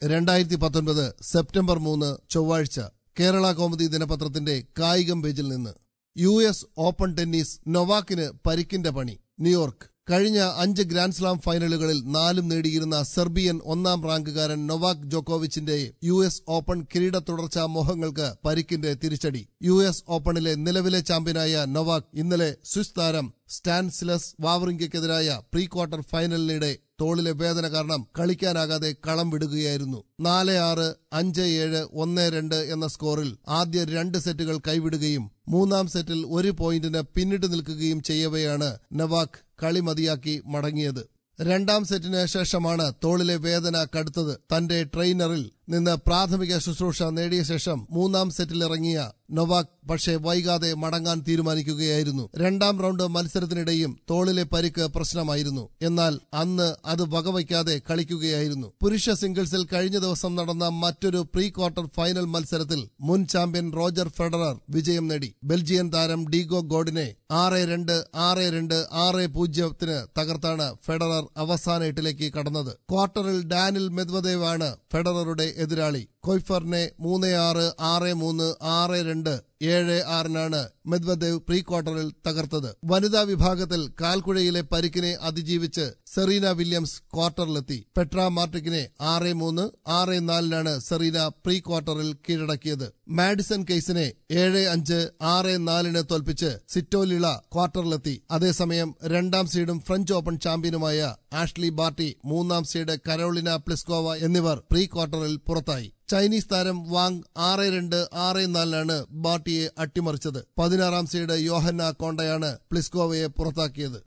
രണ്ടായിരത്തി പത്തൊൻപത് സെപ്റ്റംബർ മൂന്ന് ചൊവ്വാഴ്ച കേരള കൗമുദി ദിനപത്രത്തിന്റെ കായികം പേജിൽ നിന്ന് യു എസ് ഓപ്പൺ ടെന്നീസ് നൊവാക്കിന് പരിക്കിന്റെ പണി ന്യൂയോർക്ക് കഴിഞ്ഞ അഞ്ച് ഗ്രാൻഡ് സ്ലാം ഫൈനലുകളിൽ നാലും നേടിയിരുന്ന സെർബിയൻ ഒന്നാം റാങ്കുകാരൻ നൊവാക് ജോക്കോവിച്ചിന്റെ യു എസ് ഓപ്പൺ കിരീട തുടർച്ചാ മോഹങ്ങൾക്ക് പരിക്കിന്റെ തിരിച്ചടി യു എസ് ഓപ്പണിലെ നിലവിലെ ചാമ്പ്യനായ നൊവാക് ഇന്നലെ സ്വിസ് താരം സ്റ്റാൻസിലസ് വാവറിങ്കയ്ക്കെതിരായ പ്രീ ക്വാർട്ടർ ഫൈനലിനിടെ തോളിലെ വേദന കാരണം കളിക്കാനാകാതെ കളം വിടുകയായിരുന്നു നാല് ആറ് അഞ്ച് ഏഴ് ഒന്ന് രണ്ട് എന്ന സ്കോറിൽ ആദ്യ രണ്ട് സെറ്റുകൾ കൈവിടുകയും മൂന്നാം സെറ്റിൽ ഒരു പോയിന്റിന് പിന്നിട്ട് നിൽക്കുകയും ചെയ്യവെയാണ് നവാക് കളി മതിയാക്കി മടങ്ങിയത് രണ്ടാം സെറ്റിന് ശേഷമാണ് തോളിലെ വേദന കടുത്തത് തന്റെ ട്രെയിനറിൽ നിന്ന് പ്രാഥമിക ശുശ്രൂഷ നേടിയ ശേഷം മൂന്നാം സെറ്റിലിറങ്ങിയ നൊവാക് പക്ഷേ വൈകാതെ മടങ്ങാൻ തീരുമാനിക്കുകയായിരുന്നു രണ്ടാം റൗണ്ട് മത്സരത്തിനിടെയും തോളിലെ പരിക്ക് പ്രശ്നമായിരുന്നു എന്നാൽ അന്ന് അത് വകവയ്ക്കാതെ കളിക്കുകയായിരുന്നു പുരുഷ സിംഗിൾസിൽ കഴിഞ്ഞ ദിവസം നടന്ന മറ്റൊരു പ്രീ ക്വാർട്ടർ ഫൈനൽ മത്സരത്തിൽ മുൻ ചാമ്പ്യൻ റോജർ ഫെഡറർ വിജയം നേടി ബെൽജിയൻ താരം ഡീഗോ ഗോഡിനെ ആറ് രണ്ട് ആറ് രണ്ട് ആറ് പൂജ്യത്തിന് തകർത്താണ് ഫെഡറർ അവസാന എട്ടിലേക്ക് കടന്നത് ക്വാർട്ടറിൽ ഡാനിൽ മെദ്വദേവ് ആണ് ഫെഡററുടെ എതിരാളി കൊയ്ഫറിനെ മൂന്ന് ആറ് ആറ് മൂന്ന് ആറ് രണ്ട് ഏഴ് ആറിനാണ് മെദ്വദേവ് പ്രീ ക്വാർട്ടറിൽ തകർത്തത് വനിതാ വിഭാഗത്തിൽ കാൽക്കുഴയിലെ പരിക്കിനെ അതിജീവിച്ച് സെറീന വില്യംസ് ക്വാർട്ടറിലെത്തി പെട്ര മാർട്ടിക്കിനെ ആറ് മൂന്ന് ആറ് നാലിനാണ് സെറീന പ്രീ ക്വാർട്ടറിൽ കീഴടക്കിയത് മാഡിസൺ കേസിനെ ഏഴ് അഞ്ച് ആറ് നാലിന് തോൽപ്പിച്ച് സിറ്റോലിള ക്വാർട്ടറിലെത്തി അതേസമയം രണ്ടാം സീഡും ഫ്രഞ്ച് ഓപ്പൺ ചാമ്പ്യനുമായ ആഷ്ലി ബാർട്ടി മൂന്നാം സീഡ് കരോളിന പ്ലിസ്കോവ എന്നിവർ പ്രീ ക്വാർട്ടറിൽ പുറത്തായി ചൈനീസ് താരം വാങ് ആറ് രണ്ട് ആറ് നാലിനാണ് ബാർട്ടിയെ അട്ടിമറിച്ചത് പതിനാറാം സീഡ് യോഹന്ന കോണ്ടയാണ് പ്ലിസ്കോവയെ പുറത്താക്കിയത്